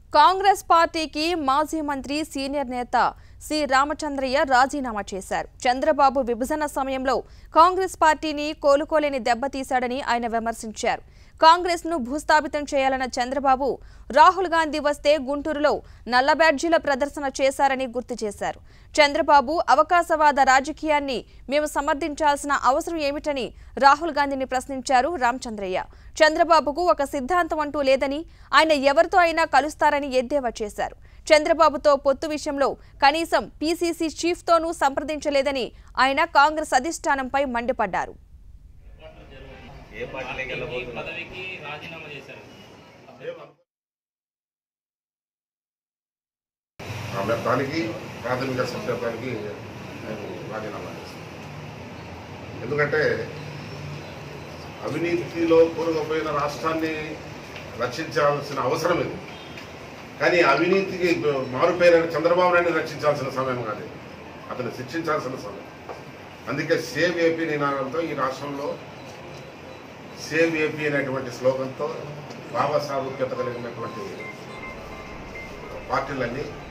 కాంగ్రెస్ పార్టీకి మాజీ మంత్రి సీనియర్ నేత సి రామచంద్రయ్య రాజీనామా చేశారు చంద్రబాబు విభజన సమయంలో కాంగ్రెస్ పార్టీని కోలుకోలేని దెబ్బతీశాడని ఆయన విమర్శించారు కాంగ్రెస్ ను భూస్థాపితం చేయాలన్న చంద్రబాబు రాహుల్ గాంధీ వస్తే గుంటూరులో నల్ల బ్యాడ్జీల ప్రదర్శన చేశారని గుర్తు చేశారు చంద్రబాబు అవకాశవాద రాజకీయాన్ని మేము సమర్థించాల్సిన అవసరం ఏమిటని రాహుల్ గాంధీని ప్రశ్నించారు రామచంద్రయ్య చంద్రబాబుకు ఒక సిద్ధాంతం అంటూ లేదని ఆయన ఎవరితో అయినా కలుస్తారని ఎద్దేవా చేశారు చంద్రబాబుతో పొత్తు విషయంలో కనీసం పీసీసీ చీఫ్తోనూ సంప్రదించలేదని ఆయన కాంగ్రెస్ అధిష్టానంపై మండిపడ్డారు ఏ పార్టీలోకి ఈ వెళ్ళబోతున్నారు పదవికి రాజీనామా చేశారు ఆమె దానికి ప్రాథమిక సభ్యత్వానికి నేను రాజీనామా చేస్తాను ఎందుకంటే అవినీతిలో కూరుకుపోయిన రాష్ట్రాన్ని రక్షించాల్సిన అవసరం ఇది కానీ అవినీతికి మారుపేరైన చంద్రబాబు నాయుడు రక్షించాల్సిన సమయం కాదు ఇది. అతను శిక్షించాల్సిన సమయం అందుకే సేవ్ ఏపీ నినాదంతో ఈ రాష్ట్రంలో సేవ్ ఏపీ అనేటువంటి స్లోగన్తో బాబాసాహెబ్ కలిగినటువంటి పార్టీలన్నీ